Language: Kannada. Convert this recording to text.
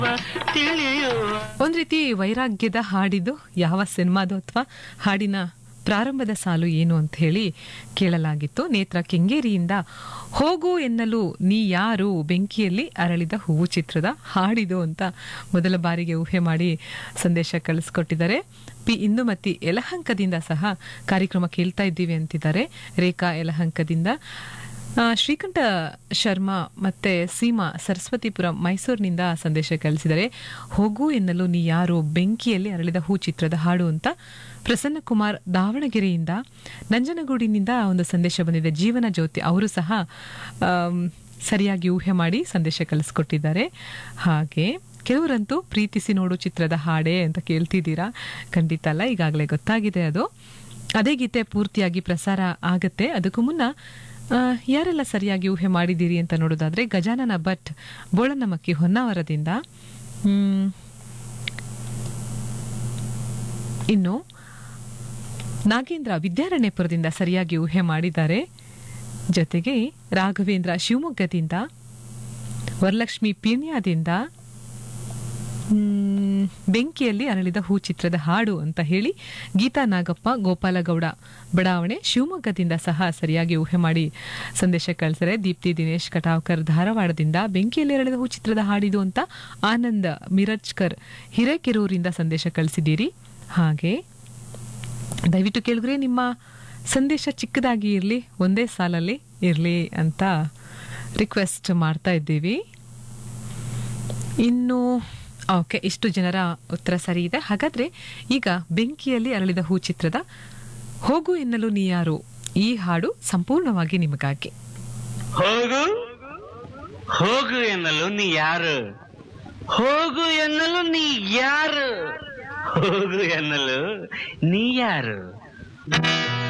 ತಿಳಿಯುವ ಒಂದ್ ರೀತಿ ವೈರಾಗ್ಯದ ಹಾಡಿದು ಯಾವ ಸಿನಿಮಾದು ಅಥವಾ ಹಾಡಿನ ಪ್ರಾರಂಭದ ಸಾಲು ಏನು ಅಂತ ಹೇಳಿ ಕೇಳಲಾಗಿತ್ತು ನೇತ್ರ ಕೆಂಗೇರಿಯಿಂದ ಹೋಗು ಎನ್ನಲು ನೀ ಯಾರು ಬೆಂಕಿಯಲ್ಲಿ ಅರಳಿದ ಹೂವು ಚಿತ್ರದ ಹಾಡಿದು ಅಂತ ಮೊದಲ ಬಾರಿಗೆ ಊಹೆ ಮಾಡಿ ಸಂದೇಶ ಕಳಿಸ್ಕೊಟ್ಟಿದ್ದಾರೆ ಪಿ ಇಂದುಮತಿ ಯಲಹಂಕದಿಂದ ಸಹ ಕಾರ್ಯಕ್ರಮ ಕೇಳ್ತಾ ಇದ್ದೀವಿ ಅಂತಿದ್ದಾರೆ ರೇಖಾ ಯಲಹಂಕದಿಂದ ಆ, ಶ್ರೀಕಂಠ ಶರ್ಮಾ ಮತ್ತೆ ಸೀಮಾ ಸರಸ್ವತಿಪುರ ಮೈಸೂರಿನಿಂದ ಸಂದೇಶ ಕಳಿಸಿದರೆ ಹೋಗು ಎನ್ನಲು ನೀ ಯಾರು ಬೆಂಕಿಯಲ್ಲಿ ಅರಳಿದ ಹೂ ಚಿತ್ರದ ಹಾಡು ಅಂತ ಪ್ರಸನ್ನ ಕುಮಾರ್ ದಾವಣಗೆರೆಯಿಂದ ನಂಜನಗೂಡಿನಿಂದ ಒಂದು ಸಂದೇಶ ಬಂದಿದೆ ಜೀವನ ಜ್ಯೋತಿ ಅವರು ಸಹ ಆಮ್, ಸರಿಯಾಗಿ ಊಹೆ ಮಾಡಿ ಸಂದೇಶ ಕಳಿಸ್ಕೊಟ್ಟಿದ್ದಾರೆ ಹಾಗೆ ಕೆಲವರಂತೂ ಪ್ರೀತಿಸಿ ನೋಡು ಚಿತ್ರದ ಹಾಡೇ ಅಂತ ಕೇಳ್ತಿದ್ದೀರಾ ಖಂಡಿತ ಅಲ್ಲ ಈಗಾಗಲೇ ಗೊತ್ತಾಗಿದೆ ಅದು ಅದೇ ಗೀತೆ ಪೂರ್ತಿಯಾಗಿ ಪ್ರಸಾರ ಆಗತ್ತೆ ಅದಕ್ಕೂ ಮುನ್ನ ಆ, ಯಾರೆಲ್ಲ ಸರಿಯಾಗಿ ಊಹೆ ಮಾಡಿದ್ದೀರಿ ಅಂತ ನೋಡೋದಾದ್ರೆ ಗಜಾನನ ಭಟ್ ಬೋಳನಮಕ್ಕಿ ಹೊನ್ನಾವರದಿಂದ ಹ್ಮ್, ಇನ್ನು ನಾಗೇಂದ್ರ ವಿದ್ಯಾರಣ್ಯಪುರದಿಂದ ಸರಿಯಾಗಿ ಊಹೆ ಮಾಡಿದ್ದಾರೆ ಜೊತೆಗೆ ರಾಘವೇಂದ್ರ ಶಿವಮೊಗ್ಗದಿಂದ ವರಲಕ್ಷ್ಮಿ ಪೀಣ್ಯದಿಂದ ಮ್, ಬೆಂಕಿಯಲ್ಲಿ ಅರಳಿದ ಹೂ ಚಿತ್ರದ ಹಾಡು ಅಂತ ಹೇಳಿ ಗೀತಾ ನಾಗಪ್ಪ ಗೋಪಾಲಗೌಡ ಬಡಾವಣೆ ಶಿವಮೊಗ್ಗದಿಂದ ಸಹ ಸರಿಯಾಗಿ ಊಹೆ ಮಾಡಿ ಸಂದೇಶ ಕಳಿಸಿದರೆ ದೀಪ್ತಿ ದಿನೇಶ್ ಕಟಾವ್ಕರ್ ಧಾರವಾಡದಿಂದ ಬೆಂಕಿಯಲ್ಲಿ ಅರಳಿದ ಹೂ ಚಿತ್ರದ ಹಾಡಿದು ಅಂತ ಆನಂದ್ ಮಿರಜ್ಕರ್ ಹಿರೇಕೆರೂರಿಂದ ಸಂದೇಶ ಕಳಿಸಿದ್ದೀರಿ ಹಾಗೆ ದಯವಿಟ್ಟು ಕೇಳಿದ್ರೆ ನಿಮ್ಮ ಸಂದೇಶ ಚಿಕ್ಕದಾಗಿ ಇರಲಿ ಒಂದೇ ಸಾಲಲ್ಲಿ ಇರಲಿ ಅಂತ ರಿಕ್ವೆಸ್ಟ್ ಮಾಡ್ತಾ ಇದ್ದೀವಿ ಇನ್ನು ಓಕೆ ಇಷ್ಟು ಜನರ ಉತ್ತರ ಸರಿ ಇದೆ ಹಾಗಾದ್ರೆ ಈಗ ಬೆಂಕಿಯಲ್ಲಿ ಅರಳಿದ ಹೂ ಚಿತ್ರದ ಹೋಗು ಎನ್ನಲು ನೀ ಯಾರು ಈ ಹಾಡು ಸಂಪೂರ್ಣವಾಗಿ ನಿಮಗಾಗಿ ಹೋಗು ಹೋಗು ಎನ್ನಲು ನೀ ಯಾರು ಹೋಗು ಎನ್ನಲು ನೀ ಯಾರು ಹೋಗು ಎನ್ನಲು ನೀ ಯಾರು